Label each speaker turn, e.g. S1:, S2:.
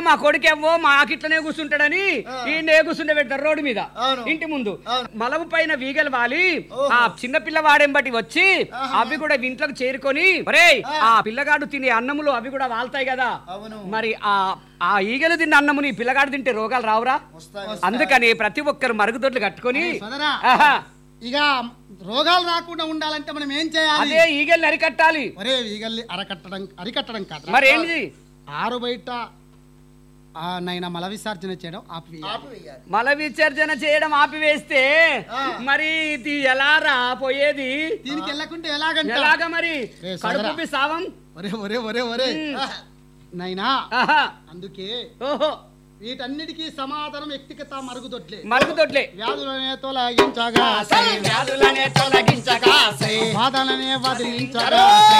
S1: మా కొడుకేమో మా ఆకిట్లనే కూర్చుంటాడని ఈ కూర్చుంటే పెడతారు రోడ్డు మీద
S2: అవును.
S1: ఇంటి ముందు
S2: అవును.
S1: మలము పైన వీగలు వాలి
S2: ఓహో.
S1: ఆ చిన్న పిల్లవాడెంబటి వచ్చి అవి కూడా ఇంట్లోకి చేరుకొని ఒరేయ్ ఆ పిల్లగాడు తినే అన్నములు అవి కూడా వాళ్తాయి కదా
S2: అవును.
S1: మరి ఆ ఆ ఈగలు తిన్న అన్నముని ఈ పిల్లగాడు తింటే రోగాలు రావురా
S2: వస్తాయి
S1: అందుకని ప్రతి ఒక్కరు మరుగుదొడ్లు కట్టుకొని
S3: సోదరా
S1: ఆహా,
S3: ఇక రోగాలు రాకుండా ఉండాలంటే మనం ఏం చేయాలి
S1: అదే ఈగల్ని అరికట్టాలి
S3: ఒరే ఈగల్ని అరకట్టడం అరికట్టడం కాదు
S1: మరి ఏంటి
S3: ఆరు బయట ఆ, నైనా మల విసర్జన చేయడం ఆపి
S2: ఆపివేయాలి.
S1: మల విసర్జన చేయడం ఆపివేస్తే మరి ఇది ఎలా రా పోయేది
S3: దీనికి వెళ్ళకుంటే ఎలాగంట
S1: ఎలాగ మరి
S3: రే సోదరా.
S1: కడుపుపి సావం
S3: ఒరే ఒరే ఒరే ఒరే నైనా
S1: ఆహా,
S3: అందుకే
S1: ఓహో
S3: వీటన్నిటికీ సమాధానం వ్యక్తిగత మరుగుదొడ్లే
S1: మరుగుదొడ్లే
S3: వ్యాధులనే తొలగించగా
S1: వ్యాధులనే తొలగించగా
S3: బాధలనే వదిలించగా